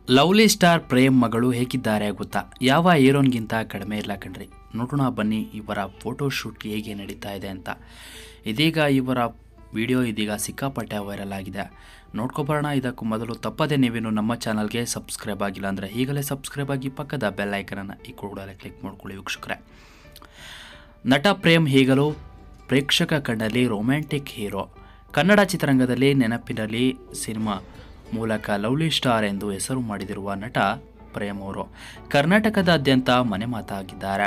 lovely star Prem ಮಗಳು ಹೇಗಿದ್ದಾರೆ ಗೊತ್ತಾ ಯಾವ ಹೀರೋನ್ಗಿಂತ ಕಡಿಮೆ ಇಲ್ಲ ಕಣ್ರಿ ನೋಡೋಣ ಬನ್ನಿ ಇವರ ಫೋಟೋ ಶೂಟ್ ಹೇಗೆ ನಡೀತಾ ಇದೆ ಅಂತ ಇದೀಗ ಇವರ ವಿಡಿಯೋ ಇದೀಗ ಸಿಕ್ಕಾಪಟ್ಟೆ ವೈರಲ್ ಆಗಿದೆ ನೋಡ್ಕೊಬರೋಣ ಇದಕ್ಕೂ ಮೊದಲು ತಪ್ಪದೆ ನೀವೇನು ನಮ್ಮ ಚಾನಲ್ಗೆ ಸಬ್ಸ್ಕ್ರೈಬ್ ಆಗಿಲ್ಲ ಅಂದರೆ ಈಗಲೇ ಸಬ್ಸ್ಕ್ರೈಬ್ ಆಗಿ ಪಕ್ಕದ ಬೆಲ್ ಐಕನನ್ನು ಈ ಕೂಡಲೇ ಕ್ಲಿಕ್ ಮಾಡ್ಕೊಳ್ಳಿ ವೀಕ್ಷಕರೇ ನಟ ಪ್ರೇಮ್ ಹೀಗಲು ಪ್ರೇಕ್ಷಕ ಕಣ್ಣಲ್ಲಿ ರೊಮ್ಯಾಂಟಿಕ್ ಹೀರೋ ಕನ್ನಡ ಚಿತ್ರರಂಗದಲ್ಲಿ ನೆನಪಿನಲ್ಲಿ ಸಿನಿಮಾ ಮೂಲಕ ಲವ್ಲಿ ಸ್ಟಾರ್ ಎಂದು ಹೆಸರು ಮಾಡಿದಿರುವ ನಟ ಪ್ರೇಮ್ ಅವರು ಕರ್ನಾಟಕದಾದ್ಯಂತ ಮನೆ ಮಾತಾಗಿದ್ದಾರೆ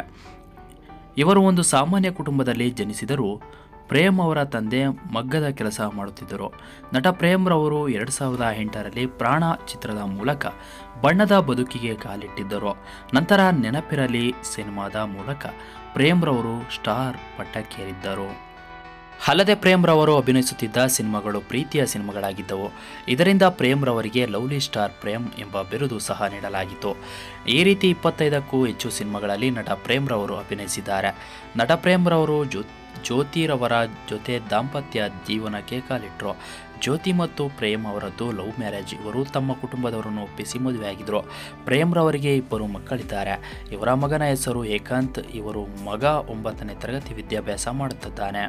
ಇವರು ಒಂದು ಸಾಮಾನ್ಯ ಕುಟುಂಬದಲ್ಲಿ ಜನಿಸಿದರೂ ಪ್ರೇಮ್ ಅವರ ತಂದೆ ಮಗ್ಗದ ಕೆಲಸ ಮಾಡುತ್ತಿದ್ದರು ನಟ ಪ್ರೇಮ್ರವರು ಎರಡು ಸಾವಿರದ ಎಂಟರಲ್ಲಿ ಪ್ರಾಣ ಚಿತ್ರದ ಮೂಲಕ ಬಣ್ಣದ ಬದುಕಿಗೆ ಕಾಲಿಟ್ಟಿದ್ದರು ನಂತರ ನೆನಪಿರಲಿ ಸಿನಿಮಾದ ಮೂಲಕ ಪ್ರೇಮ್ರವರು ಸ್ಟಾರ್ ಪಟ್ಟಕ್ಕೇರಿದ್ದರು ಅಲ್ಲದೆ ಪ್ರೇಮ್ರವರು ಅಭಿನಯಿಸುತ್ತಿದ್ದ ಸಿನಿಮಾಗಳು ಪ್ರೀತಿಯ ಸಿನಿಮಾಗಳಾಗಿದ್ದವು ಇದರಿಂದ ಪ್ರೇಮ್ರವರಿಗೆ ಲವ್ಲಿ ಸ್ಟಾರ್ ಪ್ರೇಮ್ ಎಂಬ ಬಿರುದು ಸಹ ನೀಡಲಾಗಿತ್ತು ಈ ರೀತಿ ಇಪ್ಪತ್ತೈದಕ್ಕೂ ಹೆಚ್ಚು ಸಿನಿಮಾಗಳಲ್ಲಿ ನಟ ಪ್ರೇಮ್ರವರು ಅಭಿನಯಿಸಿದ್ದಾರೆ ನಟ ಪ್ರೇಮ್ರವರು ಜ್ಯೋ ಜ್ಯೋತಿರವರ ಜೊತೆ ದಾಂಪತ್ಯ ಜೀವನಕ್ಕೆ ಕಾಲಿಟ್ಟರು ಜ್ಯೋತಿ ಮತ್ತು ಪ್ರೇಮ್ ಅವರದ್ದು ಲವ್ ಮ್ಯಾರೇಜ್ ಇವರು ತಮ್ಮ ಕುಟುಂಬದವರನ್ನು ಒಪ್ಪಿಸಿ ಮದುವೆಯಾಗಿದ್ದರು ಪ್ರೇಮ್ರವರಿಗೆ ಇಬ್ಬರು ಮಕ್ಕಳಿದ್ದಾರೆ ಇವರ ಮಗನ ಹೆಸರು ಏಕಾಂತ್ ಇವರು ಮಗ ಒಂಬತ್ತನೇ ತರಗತಿ ವಿದ್ಯಾಭ್ಯಾಸ ಮಾಡುತ್ತಿದ್ದಾನೆ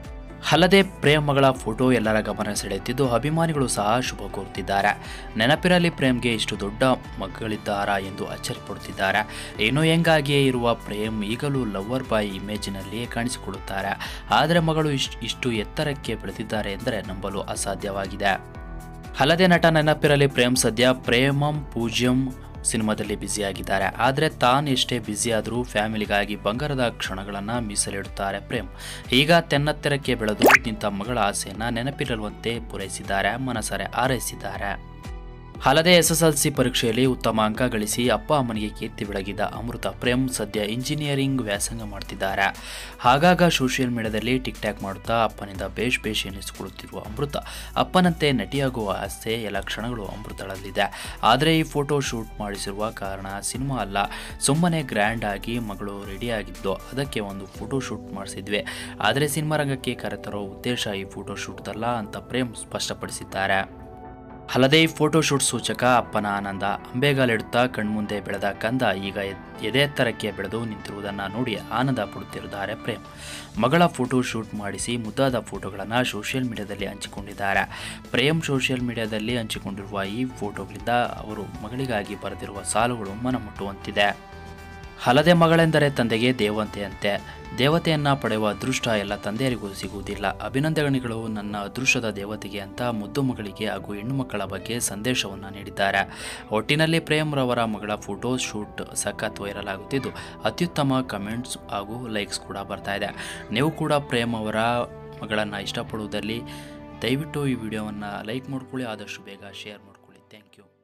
ಅಲ್ಲದೆ ಪ್ರೇಮ್ ಮಗಳ ಫೋಟೋ ಎಲ್ಲರ ಗಮನ ಸೆಳೆಯುತ್ತಿದ್ದು ಅಭಿಮಾನಿಗಳು ಸಹ ಶುಭ ಕೋರುತ್ತಿದ್ದಾರೆ ನೆನಪಿರಲಿ ಪ್ರೇಮ್ಗೆ ಇಷ್ಟು ದೊಡ್ಡ ಮಕ್ಕಳಿದ್ದಾರಾ ಎಂದು ಅಚ್ಚರಿಪಡುತ್ತಿದ್ದಾರೆ ಏನೋ ಹೆಂಗಾಗಿಯೇ ಇರುವ ಪ್ರೇಮ್ ಈಗಲೂ ಲವರ್ ಬಾಯ್ ಇಮೇಜಿನಲ್ಲಿಯೇ ಕಾಣಿಸಿಕೊಳ್ಳುತ್ತಾರೆ ಆದರೆ ಮಗಳು ಇಷ್ಟು ಇಷ್ಟು ಎತ್ತರಕ್ಕೆ ಬೆಳೆದಿದ್ದಾರೆ ಎಂದರೆ ನಂಬಲು ಅಸಾಧ್ಯವಾಗಿದೆ ಅಲ್ಲದೆ ನಟ ನೆನಪಿರಲಿ ಪ್ರೇಮ್ ಸದ್ಯ ಪ್ರೇಮಂ ಪೂಜ್ಯಂ ಸಿನಿಮಾದಲ್ಲಿ ಬ್ಯುಸಿಯಾಗಿದ್ದಾರೆ ಆದರೆ ತಾನು ಎಷ್ಟೇ ಬ್ಯುಸಿ ಆದರೂ ಫ್ಯಾಮಿಲಿಗಾಗಿ ಬಂಗಾರದ ಕ್ಷಣಗಳನ್ನು ಮೀಸಲಿಡುತ್ತಾರೆ ಪ್ರೇಮ್ ಈಗ ತೆನ್ನತ್ತೆರಕ್ಕೆ ಬೆಳೆದು ನಿಂತ ಮಗಳ ಆಸೆಯನ್ನು ನೆನಪಿರಲುವಂತೆ ಪೂರೈಸಿದ್ದಾರೆ ಮನಸರೆ ಹಾರೈಸಿದ್ದಾರೆ ಅಲ್ಲದೆ ಎಸ್ ಎಸ್ ಎಲ್ ಸಿ ಪರೀಕ್ಷೆಯಲ್ಲಿ ಉತ್ತಮ ಅಂಕ ಗಳಿಸಿ ಅಪ್ಪ ಅಮ್ಮನಿಗೆ ಕೀರ್ತಿ ಬೆಳಗಿದ ಅಮೃತ ಪ್ರೇಮ್ ಸದ್ಯ ಇಂಜಿನಿಯರಿಂಗ್ ವ್ಯಾಸಂಗ ಮಾಡ್ತಿದ್ದಾರೆ ಆಗಾಗ ಸೋಷಿಯಲ್ ಮೀಡಿಯಾದಲ್ಲಿ ಟಿಕ್ ಟಾಕ್ ಮಾಡುತ್ತಾ ಅಪ್ಪನಿಂದ ಬೇಷ್ ಬೇಷ್ ಎನಿಸಿಕೊಳ್ಳುತ್ತಿರುವ ಅಮೃತ ಅಪ್ಪನಂತೆ ನಟಿಯಾಗುವ ಆಸೆ ಎಲ್ಲ ಕ್ಷಣಗಳು ಅಮೃತಳಲ್ಲಿದೆ ಆದರೆ ಈ ಫೋಟೋ ಶೂಟ್ ಮಾಡಿಸಿರುವ ಕಾರಣ ಸಿನಿಮಾ ಅಲ್ಲ ಸುಮ್ಮನೆ ಗ್ರ್ಯಾಂಡ್ ಆಗಿ ಮಗಳು ರೆಡಿಯಾಗಿದ್ದು ಅದಕ್ಕೆ ಒಂದು ಫೋಟೋ ಶೂಟ್ ಮಾಡಿಸಿದ್ವಿ ಆದರೆ ಸಿನಿಮಾ ರಂಗಕ್ಕೆ ಕರೆತರೋ ಉದ್ದೇಶ ಈ ಫೋಟೋ ಶೂಟ್ದಲ್ಲ ಅಂತ ಪ್ರೇಮ್ ಸ್ಪಷ್ಟಪಡಿಸಿದ್ದಾರೆ ಅಲ್ಲದೆ ಈ ಫೋಟೋ ಶೂಟ್ ಸೂಚಕ ಅಪ್ಪನ ಆನಂದ ಅಂಬೆಗಾಲಿಡುತ್ತಾ ಕಣ್ಮುಂದೆ ಬೆಳೆದ ಕಂದ ಈಗ ಎದ್- ಎದೆ ಎತ್ತರಕ್ಕೆ ಬೆಳೆದು ನಿಂತಿರುವುದನ್ನು ನೋಡಿ ಆನಂದ ಪಡುತ್ತಿರುತ್ತಾರೆ ಪ್ರೇಮ್ ಮಗಳ ಫೋಟೋ ಶೂಟ್ ಮಾಡಿಸಿ ಮುದ್ದಾದ ಫೋಟೋಗಳನ್ನು ಸೋಷಿಯಲ್ ಮೀಡಿಯಾದಲ್ಲಿ ಹಂಚಿಕೊಂಡಿದ್ದಾರೆ ಪ್ರೇಮ್ ಸೋಷಿಯಲ್ ಮೀಡಿಯಾದಲ್ಲಿ ಹಂಚಿಕೊಂಡಿರುವ ಈ ಫೋಟೋಗಳಿಂದ ಅವರು ಮಗಳಿಗಾಗಿ ಬರೆದಿರುವ ಸಾಲುಗಳು ಮನಮುಟ್ಟುವಂತಿದೆ ಅಲ್ಲದೆ ಮಗಳೆಂದರೆ ತಂದೆಗೆ ದೇವತೆಯಂತೆ ದೇವತೆಯನ್ನ ಪಡೆಯುವ ಅದೃಷ್ಟ ಎಲ್ಲ ತಂದೆಯರಿಗೂ ಸಿಗುವುದಿಲ್ಲ ಅಭಿನಂದನೆಗಳು ನನ್ನ ಅದೃಷ್ಟದ ದೇವತೆಗೆ ಅಂತ ಮುದ್ದು ಮಗಳಿಗೆ ಹಾಗೂ ಹೆಣ್ಣು ಮಕ್ಕಳ ಬಗ್ಗೆ ಸಂದೇಶವನ್ನು ನೀಡಿದ್ದಾರೆ ಒಟ್ಟಿನಲ್ಲಿ ಪ್ರೇಮ್ ರವರ ಮಗಳ ಫೋಟೋ ಶೂಟ್ ಸಖತ್ ವೈರಲ್ ಆಗುತ್ತಿದ್ದು ಅತ್ಯುತ್ತಮ ಕಮೆಂಟ್ಸ್ ಹಾಗೂ ಲೈಕ್ಸ್ ಕೂಡ ಬರ್ತಾ ಇದೆ ನೀವು ಕೂಡ ಪ್ರೇಮ್ ಅವರ ಮಗಳನ್ನು ಇಷ್ಟಪಡುವುದಲ್ಲಿ ದಯವಿಟ್ಟು ಈ ವಿಡಿಯೋವನ್ನು ಲೈಕ್ ಮಾಡ್ಕೊಳ್ಳಿ ಆದಷ್ಟು ಬೇಗ ಶೇರ್ ಮಾಡ್ಕೊಳ್ಳಿ ಥ್ಯಾಂಕ್ ಯು